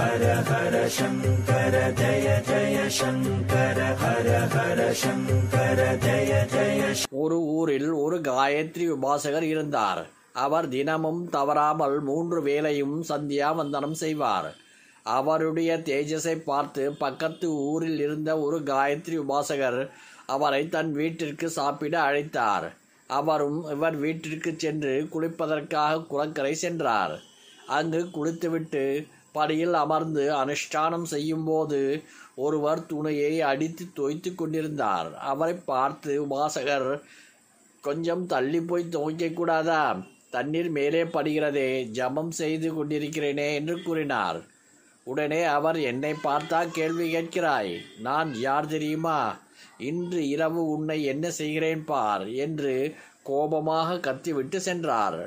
ஒரு ஊரில் ஒரு காயத்ரி உபாசகர் இருந்தார் அவர் தினமும் தவறாமல் மூன்று வேளையும் சந்தியா வந்தனம் செய்வார் அவருடைய தேஜஸை பார்த்து பக்கத்து ஊரில் இருந்த ஒரு காயத்ரி உபாசகர் அவரை தன் வீட்டிற்கு சாப்பிட அழைத்தார் அவரும் இவர் வீட்டிற்கு சென்று குளிப்பதற்காக குளக்கரை சென்றார் அங்கு குளித்துவிட்டு படியில் அமர்ந்து அனுஷ்டானம் செய்யும்போது ஒருவர் துணையை அடித்து தோய்த்து கொண்டிருந்தார் அவரை பார்த்து உபாசகர் கொஞ்சம் தள்ளி போய் துவைக்க கூடாதா தண்ணீர் மேலே படுகிறதே ஜபம் செய்து கொண்டிருக்கிறேனே என்று கூறினார் உடனே அவர் என்னை பார்த்தா கேள்வி கேட்கிறாய் நான் யார் தெரியுமா இன்று இரவு உன்னை என்ன செய்கிறேன் பார் என்று கோபமாக கத்திவிட்டு சென்றார்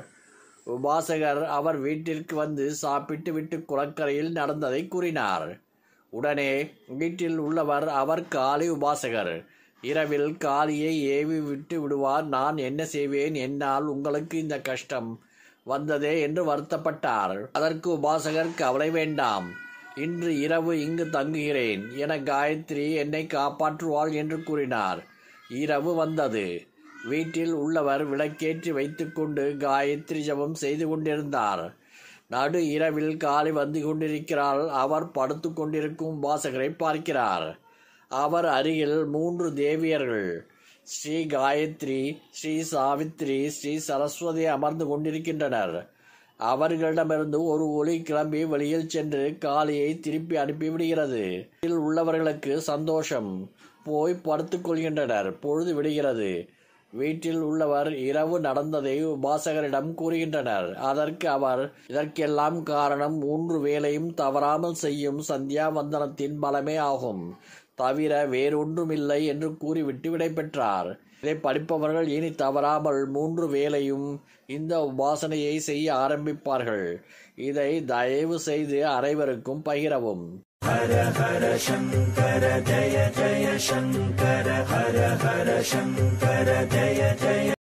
உபாசகர் அவர் வீட்டிற்கு வந்து சாப்பிட்டு விட்டு குளக்கரையில் நடந்ததை கூறினார் உடனே வீட்டில் உள்ளவர் அவர் காளி உபாசகர் இரவில் காளியை ஏவி விட்டு விடுவார் நான் என்ன செய்வேன் என்னால் உங்களுக்கு இந்த கஷ்டம் வந்ததே என்று வருத்தப்பட்டார் அதற்கு உபாசகர் கவலை வேண்டாம் இன்று இரவு இங்கு தங்குகிறேன் என காயத்ரி என்னை காப்பாற்றுவாள் என்று கூறினார் இரவு வந்தது வீட்டில் உள்ளவர் விளக்கேற்றி வைத்துக்கொண்டு காயத்ரி ஜபம் செய்து கொண்டிருந்தார் நடு இரவில் காலை வந்து கொண்டிருக்கிறாள் அவர் படுத்து கொண்டிருக்கும் வாசகரை பார்க்கிறார் அவர் அருகில் மூன்று தேவியர்கள் ஸ்ரீ காயத்ரி ஸ்ரீ சாவித்ரி ஸ்ரீ சரஸ்வதி அமர்ந்து கொண்டிருக்கின்றனர் அவர்களிடமிருந்து ஒரு ஒளி கிளம்பி வெளியில் சென்று காளியை திருப்பி அனுப்பிவிடுகிறது வீட்டில் உள்ளவர்களுக்கு சந்தோஷம் போய் படுத்துக் கொள்கின்றனர் பொழுது விடுகிறது வீட்டில் உள்ளவர் இரவு நடந்ததை உபாசகரிடம் கூறுகின்றனர் அதற்கு அவர் இதற்கெல்லாம் காரணம் மூன்று வேளையும் தவறாமல் செய்யும் சந்தியா வந்தனத்தின் பலமே ஆகும் தவிர வேறொன்றுமில்லை என்று கூறிவிட்டு விடைபெற்றார் இதை படிப்பவர்கள் இனி தவறாமல் மூன்று வேளையும் இந்த உபாசனையை செய்ய ஆரம்பிப்பார்கள் இதை தயவு செய்து அனைவருக்கும் பகிரவும் ஹர ஹர சங்கர ஜய ஜய சங்கர ஹர ஹர சங்கர ஜய ஜய